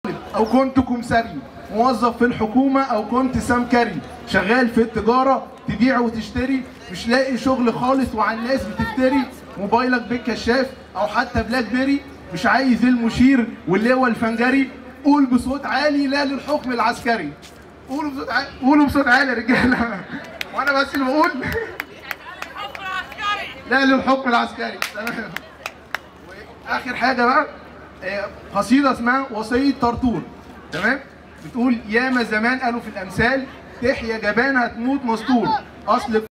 او كنت كمسري موظف في الحكومه او كنت سمكري شغال في التجاره تبيع وتشتري مش لاقي شغل خالص وعلى الناس بتفتري موبايلك بالكشاف او حتى بلاك بيري مش عايز المشير واللواء الفنجري قول بصوت عالي لا للحكم العسكري قولوا بصوت عالي قولوا بصوت عالي يا رجاله وانا بس اللي بقول لا للحكم العسكري تمام اخر حاجه بقى آه، قصيده اسمها وصيه طرطور تمام بتقول ياما زمان قالوا في الامثال تحيا جبان هتموت مستور اصل